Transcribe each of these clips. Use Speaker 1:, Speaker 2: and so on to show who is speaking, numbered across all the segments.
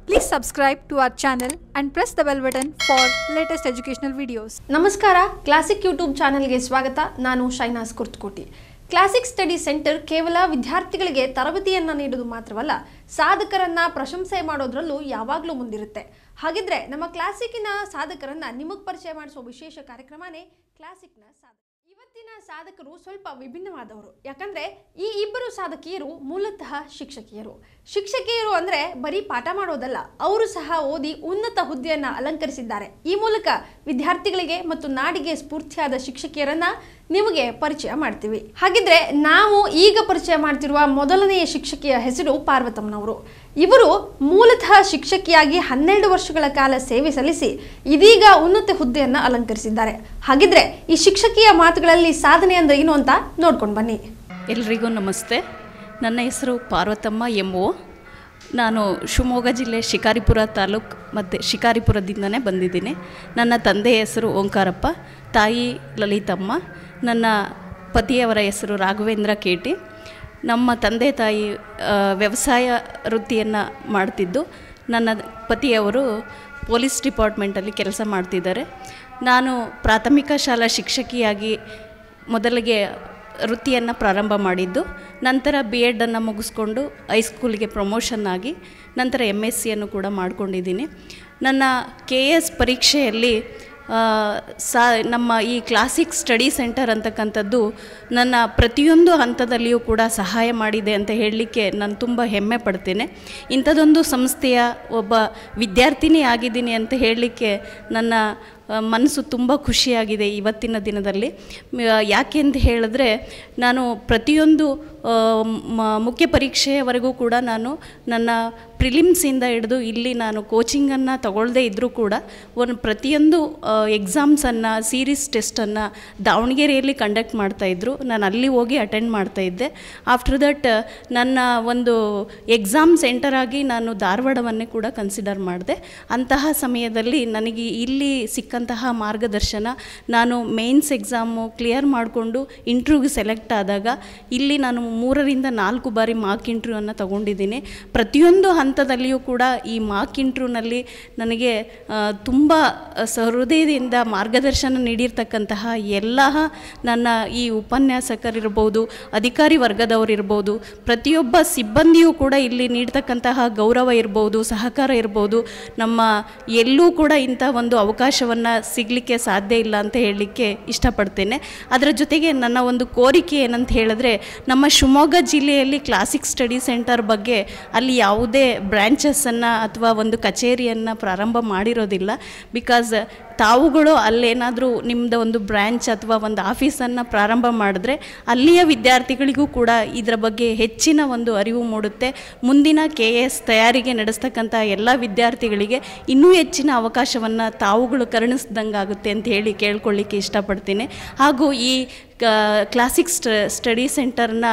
Speaker 1: Please subscribe to our channel and press the bell button for latest educational videos.
Speaker 2: ನಮಸ್ಕಾರ classic YouTube ಚಾನೆಲ್ಗೆ ಸ್ವಾಗತ ನಾನು Shainas Kurtakoti classic study centre ಕೇವಲ ವಿದ್ಯಾರ್ಥಿಗಳಿಗೆ ತರಬೇತಿಯನ್ನ ನೀಡುವುದು ಮಾತ್ರವಲ್ಲ ಸಾಧಕರನ್ನ ಪ್ರಶಂಸೆ ಮಾಡೋದ್ರಲ್ಲೂ ಯಾವಾಗಲೂ ಮುಂದಿರುತ್ತೆ ಹಾಗಿದ್ರೆ ನಮ್ಮ ಕ್ಲಾಸಿಕ್ಕಿನ ಸಾಧಕರನ್ನ ನಿಮಗೆ ಪರಿಚಯ ಮಾಡಿಸುವ ವಿಶೇಷ ಕಾರ್ಯಕ್ರಮನೇ ಕ್ಲಾಸಿಕ್ನ ಸಾಧಕ ಇವತ್ತಿನ ಸಾಧಕರು ಸ್ವಲ್ಪ ವಿಭಿನ್ನವಾದವರು ಯಾಕಂದ್ರೆ ಈ ಇಬ್ಬರು ಸಾಧಕಿಯರು ಮೂಲತಃ ಶಿಕ್ಷಕಿಯರು ಶಿಕ್ಷಕಿಯರು ಅಂದ್ರೆ ಬರೀ ಪಾಠ ಮಾಡೋದಲ್ಲ ಅವರು ಸಹ ಓದಿ ಉನ್ನತ ಹುದ್ದೆಯನ್ನ ಅಲಂಕರಿಸಿದ್ದಾರೆ ಈ ಮೂಲಕ ವಿದ್ಯಾರ್ಥಿಗಳಿಗೆ ಮತ್ತು ನಾಡಿಗೆ ಸ್ಫೂರ್ತಿಯಾದ ಶಿಕ್ಷಕಿಯರನ್ನ ನಿಮಗೆ ಪರಿಚಯ ಮಾಡ್ತೀವಿ ಹಾಗಿದ್ರೆ ನಾವು ಈಗ ಪರಿಚಯ ಮಾಡ್ತಿರುವ ಮೊದಲನೆಯ ಶಿಕ್ಷಕಿಯ ಹೆಸರು ಪಾರ್ವತಮ್ಮನವರು ಇವರು ಮೂಲತಃ ಶಿಕ್ಷಕಿಯಾಗಿ ಹನ್ನೆರಡು ವರ್ಷಗಳ ಕಾಲ ಸೇವೆ ಸಲ್ಲಿಸಿ ಇದೀಗ ಉನ್ನತ ಹುದ್ದೆಯನ್ನ ಅಲಂಕರಿಸಿದ್ದಾರೆ ಹಾಗಿದ್ರೆ ಈ ಶಿಕ್ಷಕಿಯ ಮಾತುಗಳಲ್ಲಿ ಸಾಧನೆ ಅಂದ್ರೆ ಏನು ಅಂತ ನೋಡ್ಕೊಂಡು ಬನ್ನಿ
Speaker 3: ಎಲ್ರಿಗೂ ನಮಸ್ತೆ ನನ್ನ ಹೆಸರು ಪಾರ್ವತಮ್ಮ ಎಂ ಒ ನಾನು ಶಿವಮೊಗ್ಗ ಜಿಲ್ಲೆ ಶಿಕಾರಿಪುರ ತಾಲೂಕು ಮತ್ತು ಶಿಕಾರಿಪುರದಿಂದನೇ ಬಂದಿದ್ದೀನಿ ನನ್ನ ತಂದೆಯ ಹೆಸರು ಓಂಕಾರಪ್ಪ ತಾಯಿ ಲಲಿತಮ್ಮ ನನ್ನ ಪತಿಯವರ ಹೆಸರು ರಾಘವೇಂದ್ರ ಕೇಟಿ ನಮ್ಮ ತಂದೆ ತಾಯಿ ಆ, ವ್ಯವಸಾಯ ವೃತ್ತಿಯನ್ನು ಮಾಡ್ತಿದ್ದು ನನ್ನ ಪತಿಯವರು ಪೊಲೀಸ್ ಡಿಪಾರ್ಟ್ಮೆಂಟಲ್ಲಿ ಕೆಲಸ ಮಾಡ್ತಿದ್ದಾರೆ ನಾನು ಪ್ರಾಥಮಿಕ ಶಾಲಾ ಶಿಕ್ಷಕಿಯಾಗಿ ಮೊದಲಿಗೆ ವೃತ್ತಿಯನ್ನು ಪ್ರಾರಂಭ ಮಾಡಿದ್ದು ನಂತರ ಬಿ ಎಡನ್ನು ಮುಗಿಸ್ಕೊಂಡು ಹೈಸ್ಕೂಲಿಗೆ ಪ್ರಮೋಷನ್ ಆಗಿ ನಂತರ ಎಮ್ ಎಸ್ ಸಿಯನ್ನು ಕೂಡ ಮಾಡ್ಕೊಂಡಿದ್ದೀನಿ ನನ್ನ ಕೆ ಎಸ್ ಪರೀಕ್ಷೆಯಲ್ಲಿ ಆ, ಸಾ ನಮ್ಮ ಈ ಕ್ಲಾಸಿಕ್ ಸ್ಟಡಿ ಸೆಂಟರ್ ಅಂತಕ್ಕಂಥದ್ದು ನನ್ನ ಪ್ರತಿಯೊಂದು ಹಂತದಲ್ಲಿಯೂ ಕೂಡ ಸಹಾಯ ಮಾಡಿದೆ ಅಂತ ಹೇಳಲಿಕ್ಕೆ ನಾನು ತುಂಬ ಹೆಮ್ಮೆ ಪಡ್ತೇನೆ ಇಂಥದ್ದೊಂದು ಸಂಸ್ಥೆಯ ಒಬ್ಬ ವಿದ್ಯಾರ್ಥಿನಿ ಆಗಿದ್ದೀನಿ ಅಂತ ಹೇಳಲಿಕ್ಕೆ ನನ್ನ ಆ, ಮನಸ್ಸು ತುಂಬ ಖುಷಿಯಾಗಿದೆ ಇವತ್ತಿನ ದಿನದಲ್ಲಿ ಮ- ಯಾಕೆ ಅಂತ ಹೇಳಿದ್ರೆ ನಾನು ಪ್ರತಿಯೊಂದು ಆ, ಮ- ಮುಖ್ಯ ಪರೀಕ್ಷೆಯವರೆಗೂ ಕೂಡ ನಾನು ನನ್ನ ಪ್ರಿಲಿಮ್ಸಿಂದ ಹಿಡಿದು ಇಲ್ಲಿ ನಾನು ಕೋಚಿಂಗನ್ನು ತಗೊಳ್ಳದೇ ಇದ್ದರೂ ಕೂಡ ಒಂದು ಪ್ರತಿಯೊಂದು ಎಕ್ಸಾಮ್ಸನ್ನು ಸೀರೀಸ್ ಟೆಸ್ಟನ್ನು ದಾವಣಗೆರೆಯಲ್ಲಿ ಕಂಡಕ್ಟ್ ಮಾಡ್ತಾಯಿದ್ರು ನಾನು ಅಲ್ಲಿ ಹೋಗಿ ಅಟೆಂಡ್ ಮಾಡ್ತಾಯಿದ್ದೆ ಆಫ್ಟರ್ ದಟ್ ನನ್ನ ಒಂದು ಎಕ್ಸಾಮ್ ಸೆಂಟರ್ ಆಗಿ ನಾನು ಧಾರವಾಡವನ್ನೇ ಕೂಡ ಕನ್ಸಿಡರ್ ಮಾಡಿದೆ ಅಂತಹ ಸಮಯದಲ್ಲಿ ನನಗೆ ಇಲ್ಲಿ ಸಿಕ್ಕಂತಹ ಮಾರ್ಗದರ್ಶನ ನಾನು ಮೇನ್ಸ್ ಎಕ್ಸಾಮು ಕ್ಲಿಯರ್ ಮಾಡಿಕೊಂಡು ಇಂಟ್ರ್ಯೂಗೆ ಸೆಲೆಕ್ಟ್ ಆದಾಗ ಇಲ್ಲಿ ನಾನು ಮೂರರಿಂದ ನಾಲ್ಕು ಬಾರಿ ಮಾರ್ಕ್ ಇಂಟ್ರ್ಯೂವನ್ನು ತಗೊಂಡಿದ್ದೀನಿ ಪ್ರತಿಯೊಂದು ಹಂತದಲ್ಲಿಯೂ ಕೂಡ ಈ ಮಾರ್ಕ್ ಇಂಟ್ರ್ಯೂನಲ್ಲಿ ನನಗೆ ಆ, ತುಂಬ ಸಹೃದಯದಿಂದ ಮಾರ್ಗದರ್ಶನ ನೀಡಿರ್ತಕ್ಕಂತಹ ಎಲ್ಲ ನನ್ನ ಈ ಉಪನ್ಯಾಸಕರಿರ್ಬೋದು ಅಧಿಕಾರಿ ವರ್ಗದವರಿರ್ಬೋದು ಪ್ರತಿಯೊಬ್ಬ ಸಿಬ್ಬಂದಿಯೂ ಕೂಡ ಇಲ್ಲಿ ನೀಡ್ತಕ್ಕಂತಹ ಗೌರವ ಇರ್ಬೋದು ಸಹಕಾರ ಇರ್ಬೋದು ನಮ್ಮ ಎಲ್ಲೂ ಕೂಡ ಇಂಥ ಒಂದು ಅವಕಾಶವನ್ನು ಸಿಗಲಿಕ್ಕೆ ಸಾಧ್ಯ ಇಲ್ಲ ಅಂತ ಹೇಳಲಿಕ್ಕೆ ಇಷ್ಟಪಡ್ತೇನೆ ಅದರ ಜೊತೆಗೆ ನನ್ನ ಒಂದು ಕೋರಿಕೆ ಏನಂತ ಹೇಳಿದ್ರೆ ನಮ್ಮ ಶಿವಮೊಗ್ಗ ಜಿಲ್ಲೆಯಲ್ಲಿ ಕ್ಲಾಸಿಕ್ ಸ್ಟಡಿ ಸೆಂಟರ್ ಬಗ್ಗೆ ಅಲ್ಲಿ ಯಾವುದೇ ಬ್ರ್ಯಾಂಚಸ್ಸನ್ನು ಅಥವಾ ಒಂದು ಕಚೇರಿಯನ್ನು ಪ್ರಾರಂಭ ಮಾಡಿರೋದಿಲ್ಲ ಬಿಕಾಸ್ ತಾವುಗಳು ಅಲ್ಲೇನಾದರೂ ನಿಮ್ಮದು ಒಂದು ಬ್ರ್ಯಾಂಚ್ ಅಥವಾ ಒಂದು ಆಫೀಸನ್ನು ಪ್ರಾರಂಭ ಮಾಡಿದ್ರೆ ಅಲ್ಲಿಯ ವಿದ್ಯಾರ್ಥಿಗಳಿಗೂ ಕೂಡ ಇದರ ಬಗ್ಗೆ ಹೆಚ್ಚಿನ ಒಂದು ಅರಿವು ಮೂಡುತ್ತೆ ಮುಂದಿನ ಕೆ ಎಸ್ ತಯಾರಿಗೆ ನಡೆಸ್ತಕ್ಕಂಥ ಎಲ್ಲ ವಿದ್ಯಾರ್ಥಿಗಳಿಗೆ ಇನ್ನೂ ಹೆಚ್ಚಿನ ಅವಕಾಶವನ್ನು ತಾವುಗಳು ಕರುಣಿಸ್ದಂಗಾಗುತ್ತೆ ಅಂತ ಹೇಳಿ ಕೇಳ್ಕೊಳ್ಳಿಕ್ಕೆ ಇಷ್ಟಪಡ್ತೀನಿ ಹಾಗೂ ಈ ಕ್ಲಾಸಿಕ್ ಸ್ಟ ಸ್ಟಡಿ ಸೆಂಟರ್ನ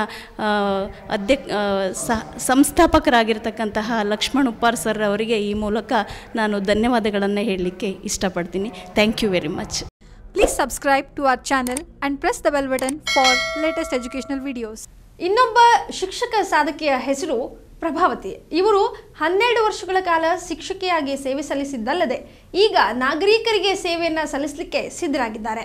Speaker 3: ಅಧ್ಯಕ್ಷ ಸಂಸ್ಥಾಪಕರಾಗಿರ್ತಕ್ಕಂತಹ ಲಕ್ಷ್ಮಣ್ ಉಪ್ಪಾರ್ ಸರ್ ಅವರಿಗೆ ಈ ಮೂಲಕ ನಾನು ಧನ್ಯವಾದಗಳನ್ನು ಹೇಳಲಿಕ್ಕೆ ಇಷ್ಟಪಡ್ತೀನಿ thank you very much
Speaker 1: Please subscribe to our channel and press the bell button for latest educational videos.
Speaker 2: ಇನ್ನೊಬ್ಬ ಶಿಕ್ಷಕ ಸಾಧಕಿಯ ಹೆಸರು ಪ್ರಭಾವತಿ ಇವರು ಹನ್ನೆರಡು ವರ್ಷಗಳ ಕಾಲ ಶಿಕ್ಷಕಿಯಾಗಿ ಸೇವೆ ಸಲ್ಲಿಸಿದ್ದಲ್ಲದೆ ಈಗ ನಾಗರಿಕರಿಗೆ ಸೇವೆಯನ್ನ ಸಲ್ಲಿಸಲಿಕ್ಕೆ ಸಿದ್ಧರಾಗಿದ್ದಾರೆ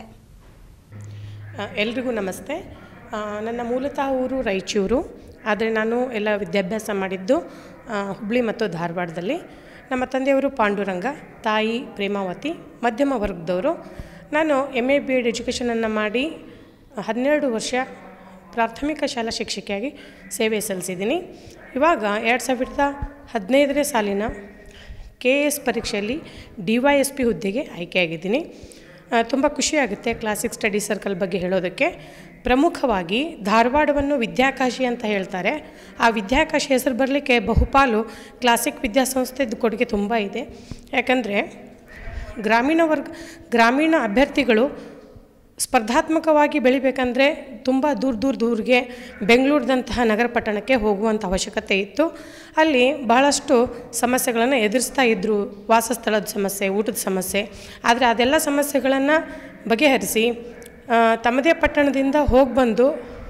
Speaker 4: ಆ, ಎಲ್ರಿಗೂ ನಮಸ್ತೆ ಆ, ನನ್ನ ಮೂಲತಃ ಊರು ರಾಯಚೂರು ಆದರೆ ನಾನು ಎಲ್ಲ ವಿದ್ಯಾಭ್ಯಾಸ ಮಾಡಿದ್ದು ಆ, ಹುಬ್ಳಿ ಮತ್ತು ಧಾರವಾಡದಲ್ಲಿ ನಮ್ಮ ತಂದೆಯವರು ಪಾಂಡುರಂಗ ತಾಯಿ ಪ್ರೇಮಾವತಿ ಮಧ್ಯಮ ವರ್ಗದವರು ನಾನು ಎಮ್ ಎ ಬಿ ಎಡ್ ಎಜುಕೇಷನನ್ನು ಮಾಡಿ ಹನ್ನೆರಡು ವರ್ಷ ಪ್ರಾಥಮಿಕ ಶಾಲಾ ಶಿಕ್ಷಕಿಯಾಗಿ ಸೇವೆ ಸಲ್ಲಿಸಿದ್ದೀನಿ ಇವಾಗ ಎರಡು ಸಾವಿರದ ಹದಿನೈದನೇ ಸಾಲಿನ ಕೆ ಎಸ್ ಪರೀಕ್ಷೆಯಲ್ಲಿ ಡಿ ವೈ ಎಸ್ ಪಿ ಹುದ್ದೆಗೆ ಆಯ್ಕೆಯಾಗಿದ್ದೀನಿ ತುಂಬ ಖುಷಿಯಾಗುತ್ತೆ ಕ್ಲಾಸಿಕ್ ಸ್ಟಡಿ ಸರ್ಕಲ್ ಬಗ್ಗೆ ಹೇಳೋದಕ್ಕೆ ಪ್ರಮುಖವಾಗಿ ಧಾರವಾಡವನ್ನು ವಿದ್ಯಾಕಾಶಿ ಅಂತ ಹೇಳ್ತಾರೆ ಆ ವಿದ್ಯಾಕಾಶಿ ಹೆಸರು ಬರಲಿಕ್ಕೆ ಬಹುಪಾಲು ಕ್ಲಾಸಿಕ್ ವಿದ್ಯಾಸಂಸ್ಥೆದು ಕೊಡುಗೆ ತುಂಬ ಇದೆ ಯಾಕಂದರೆ ಗ್ರಾಮೀಣ ವರ್ಗ ಗ್ರಾಮೀಣ ಅಭ್ಯರ್ಥಿಗಳು ಸ್ಪರ್ಧಾತ್ಮಕವಾಗಿ ಬೆಳಿಬೇಕಂದ್ರೆ ತುಂಬ ದೂರ ದೂರ ದೂರಿಗೆ ಬೆಂಗಳೂರಿದಂತಹ ನಗರ ಪಟ್ಟಣಕ್ಕೆ ಹೋಗುವಂಥ ಅವಶ್ಯಕತೆ ಇತ್ತು ಅಲ್ಲಿ ಬಹಳಷ್ಟು ಸಮಸ್ಯೆಗಳನ್ನು ಎದುರಿಸ್ತಾ ಇದ್ದರು ವಾಸಸ್ಥಳದ ಸಮಸ್ಯೆ ಊಟದ ಸಮಸ್ಯೆ ಆದರೆ ಅದೆಲ್ಲ ಸಮಸ್ಯೆಗಳನ್ನು ಬಗೆಹರಿಸಿ ಆ, ತಮ್ಮದೇ ಪಟ್ಟಣದಿಂದ ಹೋಗಿ ಬಂದು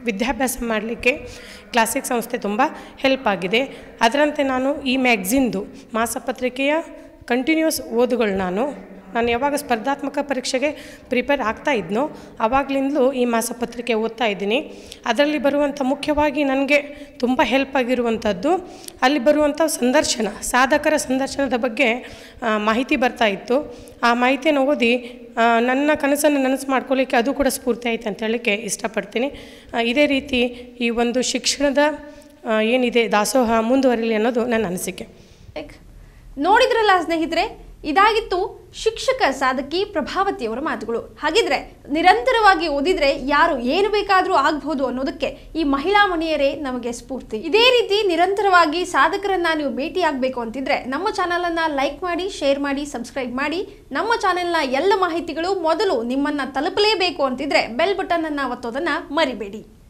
Speaker 4: ವಿದ್ಯಾಭ್ಯಾಸ ಮಾಡಲಿಕ್ಕೆ ಕ್ಲಾಸಿಕ್ ಸಂಸ್ಥೆ ತುಂಬ ಹೆಲ್ಪ್ ಆಗಿದೆ ಅದರಂತೆ ನಾನು ಈ ಮ್ಯಾಗ್ಝಿನ್ದು ಮಾಸಪತ್ರಿಕೆಯ ಕಂಟಿನ್ಯೂಸ್ ಓದುಗಳು ನಾನು ನಾನು ಯಾವಾಗ ಸ್ಪರ್ಧಾತ್ಮಕ ಪರೀಕ್ಷೆಗೆ ಪ್ರಿಪೇರ್ ಆಗ್ತಾ ಇದ್ನೋ ಆವಾಗಲಿಂದಲೂ ಈ ಮಾಸಪತ್ರಿಕೆ ಓದ್ತಾ ಇದ್ದೀನಿ ಅದರಲ್ಲಿ ಬರುವಂಥ ಮುಖ್ಯವಾಗಿ ನನಗೆ ತುಂಬ ಹೆಲ್ಪ್ ಆಗಿರುವಂಥದ್ದು ಅಲ್ಲಿ ಬರುವಂಥ ಸಂದರ್ಶನ ಸಾಧಕರ ಸಂದರ್ಶನದ ಬಗ್ಗೆ ಆ, ಮಾಹಿತಿ ಬರ್ತಾ ಇತ್ತು ಆ ಮಾಹಿತಿಯನ್ನು ಓದಿ ಆ, ನನ್ನ ಕನಸನ್ನು ನನಸು ಮಾಡ್ಕೊಳ್ಳಿಕ್ಕೆ ಅದು ಕೂಡ ಸ್ಫೂರ್ತಿ ಆಯ್ತು ಅಂತ ಹೇಳಲಿಕ್ಕೆ ಇಷ್ಟಪಡ್ತೀನಿ ಆ, ಇದೇ ರೀತಿ ಈ ಒಂದು ಶಿಕ್ಷಣದ ಆ, ಏನಿದೆ ದಾಸೋಹ ಮುಂದುವರಿಲಿ ಅನ್ನೋದು ನನ್ನ ಅನಿಸಿಕೆ
Speaker 2: ಲೈಕ್ ನೋಡಿದ್ರಲ್ಲ ಸ್ನೇಹಿತರೆ ಇದಾಗಿತ್ತು ಶಿಕ್ಷಕ ಸಾಧಕಿ ಪ್ರಭಾವತಿಯವರ ಮಾತುಗಳು ಹಾಗಿದ್ರೆ ನಿರಂತರವಾಗಿ ಓದಿದ್ರೆ ಯಾರು ಏನು ಬೇಕಾದರೂ ಆಗ್ಬೋದು ಅನ್ನೋದಕ್ಕೆ ಈ ಮಹಿಳಾ ಮಣಿಯರೇ ನಮಗೆ ಸ್ಫೂರ್ತಿ ಇದೇ ರೀತಿ ನಿರಂತರವಾಗಿ ಸಾಧಕರನ್ನ ನೀವು ಭೇಟಿ ಆಗಬೇಕು ಅಂತಿದ್ರೆ ನಮ್ಮ ಚಾನಲನ್ನು ಲೈಕ್ ಮಾಡಿ ಶೇರ್ ಮಾಡಿ ಸಬ್ಸ್ಕ್ರೈಬ್ ಮಾಡಿ ನಮ್ಮ ಚಾನೆಲ್ನ ಎಲ್ಲ ಮಾಹಿತಿಗಳು ಮೊದಲು ನಿಮ್ಮನ್ನ ತಲುಪಲೇಬೇಕು ಅಂತಿದ್ರೆ ಬೆಲ್ ಬಟನ್ ಅನ್ನ ಒತ್ತೋದನ್ನ ಮರಿಬೇಡಿ